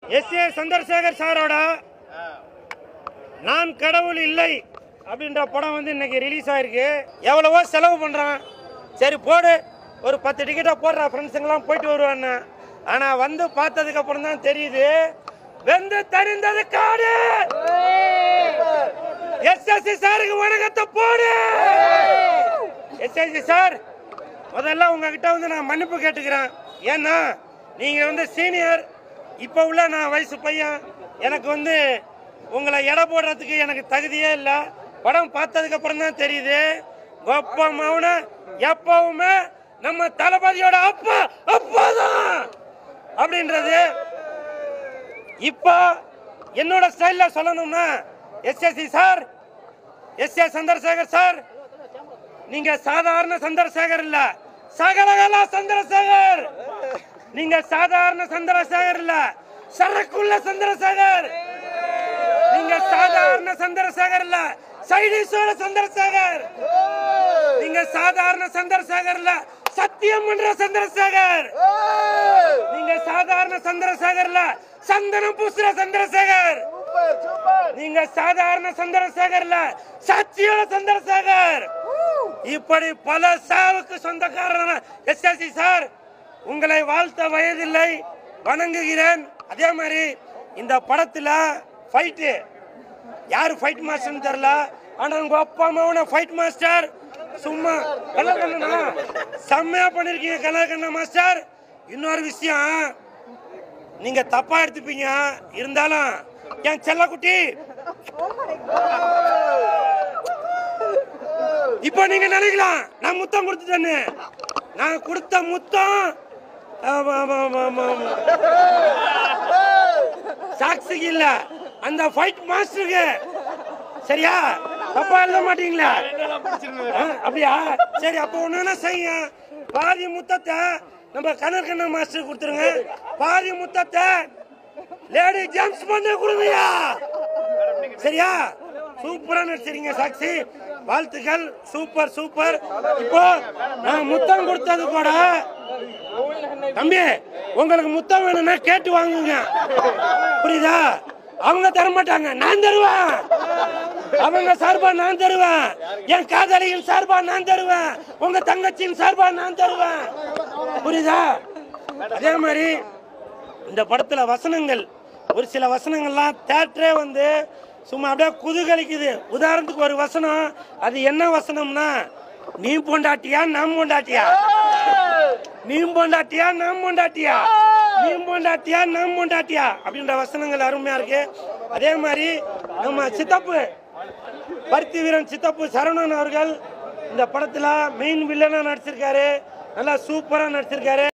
S A Chandrasekhar சாரோட நான் கடவுள் இல்லை அப்படின்ற படம் வந்து இன்னைக்கு ரிலீஸ் ஆயிருக்கு எவ்வளவோ செலவு பண்றான் சரி போடு ஒரு பத்து டிக்கெட்டா போடுறா ஃப்ரெண்ட்ஸுங்கெல்லாம் போயிட்டு வருவான்னு ஆனா வந்து பார்த்ததுக்கு அப்புறம் தான் தெரியுது வெந்து தணிந்தது காடு எஸ்எஸ்சி சாருக்கு வணக்கத்தை போடு எஸ்எஸ்சி சார் முதல்ல உங்ககிட்ட வந்து நான் மன்னிப்பு கேட்டுக்கிறேன் ஏன்னா நீங்க வந்து சீனியர் இப்போ உள்ள நான் வயசு பையன் எனக்கு வந்து உங்களை எடை போடுறதுக்கு எனக்கு தகுதியே இல்லை படம் பார்த்ததுக்கு அப்புறம் தான் தெரியுது ஒப்ப மௌன எப்பவுமே நம்ம தளபதியோட அப்பா அப்பா தான் அப்படின்றது இப்போ என்னோட ஸ்டைல்ல சொல்லணும்னா SSC sir S A Chandrasekhar sir நீங்க சாதாரண சந்திரசேகர் இல்ல சகலகலா சந்திரசேகர் நீங்க சாதாரண சந்திரசேகர் இல்ல சரக்குள்ள சந்திரசேகர் நீங்க சாதாரண சந்திரசேகர் இல்ல சைடீஸ்வர சந்திரசேகர் நீங்க சாதாரண சந்திரசேகர் இல்ல சத்தியம் பண்ற சந்திரசேகர் நீங்க சாதாரண சந்திரசேகர் இல்ல சந்தனம் பூசுற சந்திரசேகர் நீங்க சாதாரண சந்திரசேகர் இல்ல சத்தியோட சந்திரசேகர் இப்படி பல சாவுக்கு சொந்தக்காரரான எஸ்எஸ்சி சார் உங்களை வாழ்த்த வயதில்லை வணங்குகிறேன் அதே மாதிரி இந்த படத்துல ஃபைட்டு யாரு ஃபைட் மாஸ்டர்னு தெரியல ஆனா உங்க அப்பா அம்மாவோட ஃபைட் மாஸ்டர் சும்மா கலக்கண்ணா செம்மையா பண்ணிருக்கீங்க கலக்கண்ணா மாஸ்டர் இன்னொரு விஷயம் நீங்க தப்பா எடுத்துப்பீங்க இருந்தாலும் என் செல்லக்குட்டி இப்போ நீங்க நினைக்கலாம் நான் முத்தம் கொடுத்துட்டேன்னு நான் கொடுத்த முத்தம் ஆமா, ஆமா, ஆமா, ஆமா, ஆமா. சாக்ஸிக்கு இல்ல அந்த ஃபைட் மாஸ்டருக்கு சரியா தப்பா எழுத மாட்டீங்களா ஆ, அப்படியா சரி அப்ப ஒண்ணு செய்யுங்க பாதி முத்தத்தை நம்ம கணர் கண்ணன் மாஸ்டர் கொடுத்துருங்க பாதி முத்தத்தை லேடி ஜேம்ஸ் பண்ண கொடுங்கயா சரியா சூப்பரா நடிச்சிருங்க சாக்சி வாழ்த்துக்கள் சூப்பர் சூப்பர் இப்போ நான் முத்தம் கொடுத்தது கூட தம்பி உங்களுக்கு முத்தம் வேணும்னா கேட்டு வாங்குங்க புரியுதா அவங்க தர மாட்டாங்க நான் தருவேன் அவங்க சார்பா நான் தருவேன் என் காதலியின் சார்பா நான் தருவேன் உங்க தங்கச்சியின் சார்பா நான் தருவேன் புரியுதா அதே மாதிரி இந்த படத்துல வசனங்கள் ஒரு சில வசனங்கள்லாம் தேட்டரே வந்து சும்மா அப்படியே குதூகலிக்குது உதாரணத்துக்கு ஒரு வசனம் அது என்ன வசனம்னா நீ பொண்டாட்டியா நான் பொண்டாட்டியா நீ பொண்டாட்டியா நான் பொண்டாட்டியா நீ பொண்டாட்டியா நான் பொண்டாட்டியா அப்படின்ற வசனங்கள் அருமையா இருக்கு அதே மாதிரி நம்ம சித்தப்பு பருத்தி வீரன் சித்தப்பு சரவணன் அவர்கள் இந்த படத்துல மெயின் வில்லனா நடிச்சிருக்காரு நல்லா சூப்பரா நடிச்சிருக்காரு